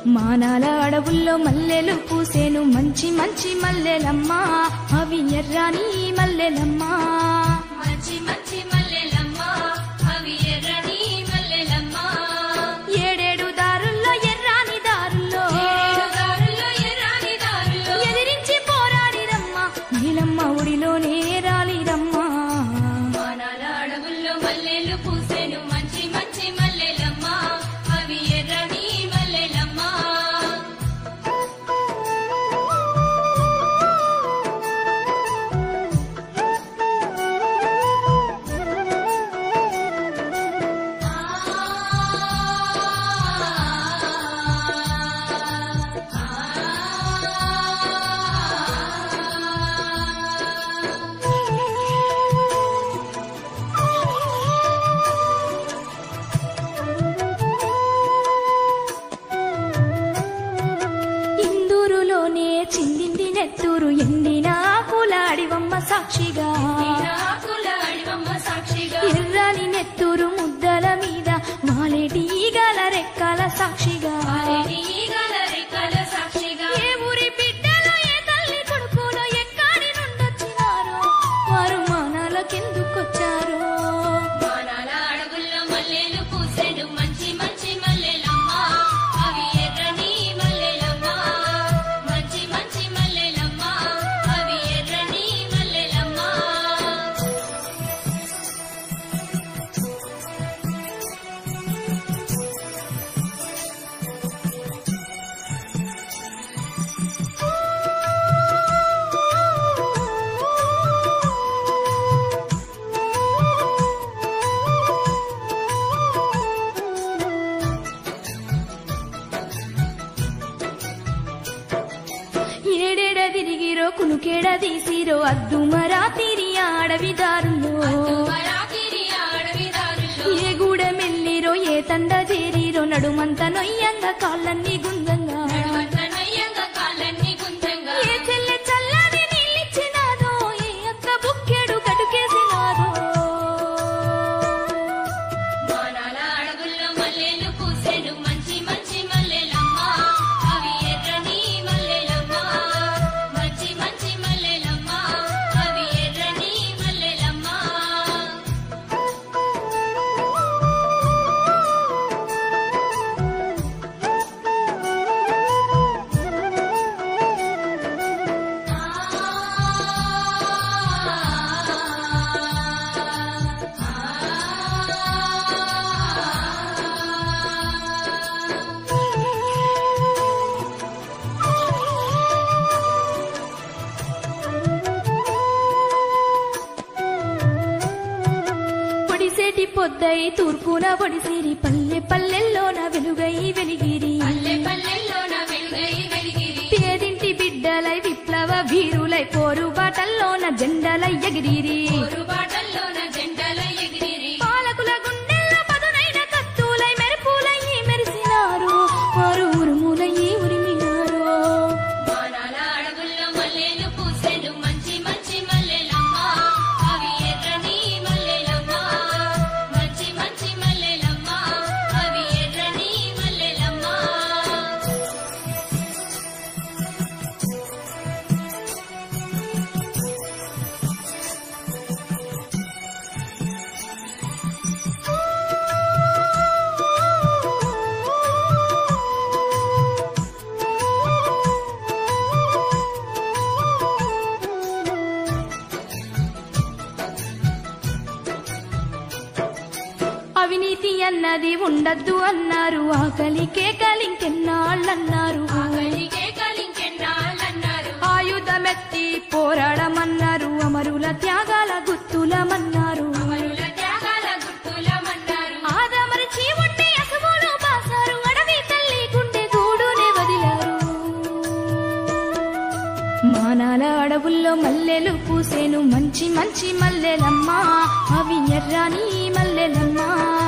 మానాల అడవుల్లో మల్లెలు పూసేను మంచి మంచి మల్లెలమ్మా అవి ఎర్రాని మల్లెలమ్మా మంచి మంచి మల్లెలమ్మ అవి ఎర్రని మల్లెలమ్మ ఏడేడు దారుల్లో ఎర్రాని దారుల్లో ఏడు దారుల్లో ఎర్రని దారుల్లో ఎదిరించి పోరాడిరమ్మా నీలమ్మ ఉడిలోనే రాలిరమ్మా వానాల అడవుల్లో మల్లెలు పూసెను మంచి మంచి మల్లెలమ్మ అవి ఎర్రని మల్లెలమ్మ ఇందూరులోనే చిందింది నెత్తూరు ఎండిన ఆకులాడివమ్మ సాక్షిగా ఆకుల అడివమ్మ సాక్షిగా ఎర్రని నెత్తూరు ముద్దల మీద మాలేటి ఈగల రెక్కల సాక్షిగా వారిని ఈగల రెక్కల సాక్షిగా ఏ ఊరి బిడ్డలో ఏ తల్లి కొడుకులో ఎక్కడి నుండొచ్చినారో వారు మానాలకెందుకొచ్చారో వానాల అడవుల్లో మల్లెలు పూసెను మంచి మంచి మల్లెలమ్మ అవి ఎర్రని మల్లెలమ్మ మంచి మంచి మల్లెలమ్మ అవి ఎర్రని మల్లెలమ్మ ఏడేడ తిరిగిరో కునుకేడ తీసిరో అద్దుమరా తిరి అడవి దారుల్లో వరాకిరి అడవి దారుల్లో ఏ గూడ మెల్లిరో ఏ తండ చేరిరో నడుమంత నొయ్యంగ కాళ్ళన్ని గుంజంగా నడుమంత నయ్యంగా కాళ్ళన్నీ గుంజంగా ఏ చెల్లె చల్లని నీళ్ళిచ్చినాదో ఏ అక్క బుక్కెడు కటుకేసినాదో వానాల అడవుల్లో మల్లెలు పూసెను మంచి మంచి మల్లెలమ్మ అవి ఎర్రని మల్లెలమ్మ మంచి మంచి మల్లెలమ్మ అవి ఎర్రని మల్లెలమ్మ పొడిసేటి పొద్దై తూర్పున పొడిసిరి పల్లె పల్లెల్లోన వెలుగై వెలిగిరి పల్లె పల్లెల్లోన వెలుగై వెలిగిరి పేదింటి బిడ్డలై విప్లవ వీరులై పోరు బాటల్లోన జెండలై ఎగిరిరి పోరుబాటల్లోన జెండల ఎగిరిరి పాలకుల గుండెల్లో పదునైన కత్తులై మెరుపులై మెరిసినారు వారు ఉరుములై ఉరిమినారు వానాల అడవుల్లో మల్లెలు పూసెను మంచి మంచి మల్లెలమ్మ అవి ఎర్రని మల్లెలమ్మ మంచి మంచి మల్లెలమ్మ అవి ఎర్రని మల్లెలమ్మ అవినీతి అన్నది ఉండద్దు అన్నారు ఆకలి కేకలింకెన్నాళ్ళన్నారు ఆకలికే కలింకెన్నాళ్ళన్నారు ఆయుధమెత్తి పోరాడమన్నారు అమరుల త్యాగాల గుర్తులమన్నారు అమరుల త్యాగాల గుర్తులమన్నారు ఆదమరిచి ఉండి అసములు బాసారు అడవి తల్లి గుండె గూడునే వదిలారు మానాల అడవుల్లో మల్లెలు పూసేను మంచి మంచి మల్లెలమ్మా అవి ఎర్రాని మల్లెలమ్మా